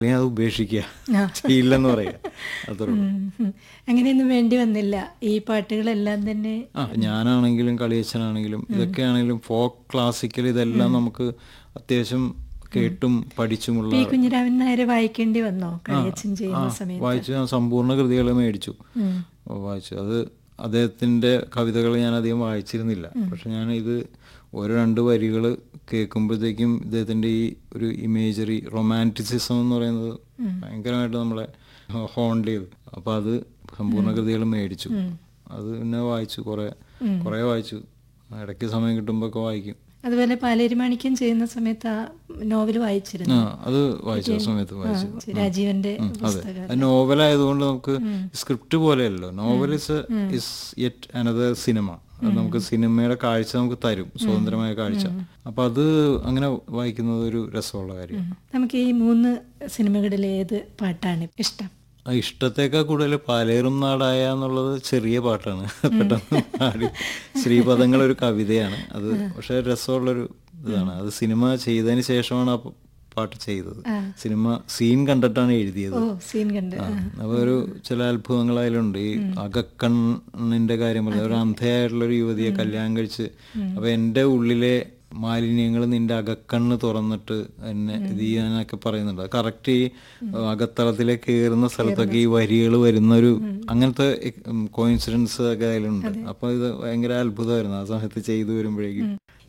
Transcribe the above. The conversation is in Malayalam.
അല്ലെങ്കിൽ അത് ഉപേക്ഷിക്കുക ആ. ചെയ്യില്ലെന്ന് പറയുക അത്രേ ഉള്ളൂ. ഉം, ഉം. അങ്ങനെയൊന്നും വേണ്ടി വന്നില്ല ഈ പാട്ടുകളെല്ലാം തന്നെ ആ ഞാനാണെങ്കിലും കളിയച്ഛനാണെങ്കിലും ഇതൊക്കെ ആണെങ്കിലും ഫോക്ക് ക്ലാസിക്കൽ ഇതെല്ലാം നമുക്ക് അത്യാവശ്യം കേട്ടും പഠിച്ചുമുള്ള പി കുഞ്ഞിരാമൻ നായരെ വായിക്കേണ്ടി വന്നോ കളിയച്ഛൻ ആ, ചെയ്യുന്ന സമയത്ത് വായിച്ചു ഞാൻ സമ്പൂർണ്ണ കൃതികൾ മേടിച്ചു ഉം. ഓ, വായിച്ചു അത് അദ്ദേഹത്തിൻ്റെ കവിതകൾ ഞാൻ അധികം വായിച്ചിരുന്നില്ല പക്ഷെ ഞാൻ ഇത് ഓരോ രണ്ട് വരികൾ കേൾക്കുമ്പോഴത്തേക്കും ഇദ്ദേഹത്തിൻ്റെ ഈ ഒരു ഇമേജറി റൊമാൻറ്റിസിസം എന്ന് പറയുന്നത് ഭയങ്കരമായിട്ട് നമ്മളെ ഹോണ്ട് ചെയ്തു അപ്പോൾ അത് സമ്പൂർണ്ണ കൃതികൾ മേടിച്ചു അത് പിന്നെ വായിച്ചു കുറേ കുറേ വായിച്ചു ഇടയ്ക്ക് സമയം കിട്ടുമ്പോൾ ഒക്കെ വായിക്കും അതുപോലെ പാലേരി മാണിക്യം ചെയ്യുന്ന സമയത്ത് ആ നോവൽ വായിച്ചിരുന്നു ആ അത് വായിച്ചു ആ സമയത്ത് വായിച്ചു ആ, രാജീവന്റെ ഉം, അതെ പുസ്തകം നോവലായതുകൊണ്ട് നമുക്ക് സ്ക്രിപ്റ്റ് പോലെയല്ലോ novel is is yet another cinema അത് നമുക്ക് സിനിമയുടെ കാഴ്ച നമുക്ക് തരും സ്വതന്ത്രമായ കാഴ്ച അപ്പൊ അത് അങ്ങനെ വായിക്കുന്നത് ഒരു രസമുള്ള കാര്യം നമുക്ക് ഈ മൂന്ന് സിനിമകളിൽ ഏത് പാട്ടാണ് ഇഷ്ടം ആ ഇഷ്ടത്തേക്കാൾ കൂടുതൽ പാലേറും നാടായ എന്നുള്ളത് ചെറിയ പാട്ടാണ് പെട്ടെന്ന് പാടി ശ്രീപദങ്ങൾ ഒരു കവിതയാണ് അത് പക്ഷെ രസമുള്ളൊരു ഇതാണ് അത് സിനിമ ചെയ്തതിന് ശേഷമാണ് ആ പാട്ട് ചെയ്തത് സിനിമ സീൻ കണ്ടിട്ടാണ് എഴുതിയത് ഓ സീൻ കണ്ട് ആ, അപ്പൊ ഒരു ചില അത്ഭുതങ്ങൾ അതിലുണ്ട് ഈ അകക്കണ്ണിന്റെ കാര്യം പറഞ്ഞ ഒരു അന്ധയായിട്ടുള്ള ഒരു യുവതിയെ കല്യാണം കഴിച്ച് അപ്പൊ എന്റെ ഉള്ളിലെ മാലിന്യങ്ങൾ നിന്റെ അകക്കണ്ണ് തുറന്നിട്ട് എന്നെ ഇത് ചെയ്യാനൊക്കെ പറയുന്നുണ്ട് കറക്റ്റ് ഈ അകത്തളത്തിലേക്ക് കയറുന്ന സ്ഥലത്തൊക്കെ ഈ വരികൾ വരുന്ന ഒരു അങ്ങനത്തെ കോയിൻസിഡൻസ് ഒക്കെ അതിലുണ്ട് അപ്പൊ ഇത് ഭയങ്കര അത്ഭുതമായിരുന്നു ആ സമയത്ത് ചെയ്തു വരുമ്പോഴേക്കും